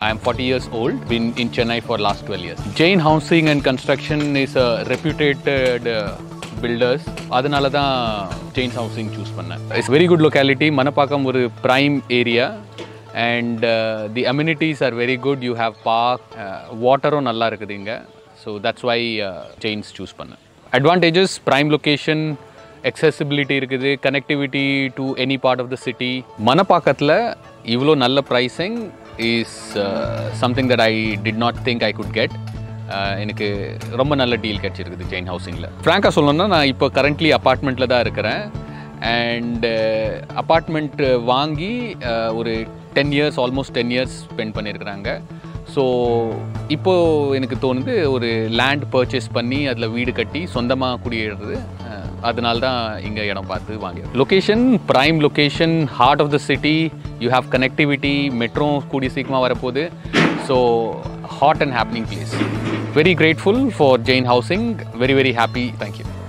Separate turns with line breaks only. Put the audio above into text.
I am 40 years old, been in Chennai for last 12 years. Jain Housing and Construction is a reputed uh, builders அதனால தான் Jains housing choose பண்ணேன் it's very good locality Manapakkam ஒரு prime area and the amenities are very good you have park வாட்டரும் நல்லா இருக்குது இங்கே so that's why Jains choose பண்ணேன் advantages prime location accessibility இருக்குது connectivity to any part of the city மணப்பாக்கத்தில் இவ்வளோ நல்ல pricing is something that I did not think I could get எனக்கு ரொம்ப நல்ல டீல் கிடச்சிருக்குது ஜெயின் ஹவுசிங்கில் ஃப்ராங்காக சொல்லணும்னா நான் இப்போ கரண்ட்லி அப்பார்ட்மெண்ட்டில் தான் இருக்கிறேன் அண்ட் அப்பார்ட்மெண்ட் வாங்கி uh, ஒரு ten years almost ten years spend பண்ணியிருக்கிறாங்க ஸோ இப்போது எனக்கு தோணுது ஒரு லேண்ட் பர்ச்சேஸ் பண்ணி அதில் வீடு கட்டி சொந்தமாக குடியேறது அஹ், அதனால தான் இங்கே இடம் பார்த்து வாங்கி location prime location heart of the city you have connectivity metro கூடிய சீக்கிரமாக வரப்போகுது so hot and happening place very grateful for Jain housing very very happy thank you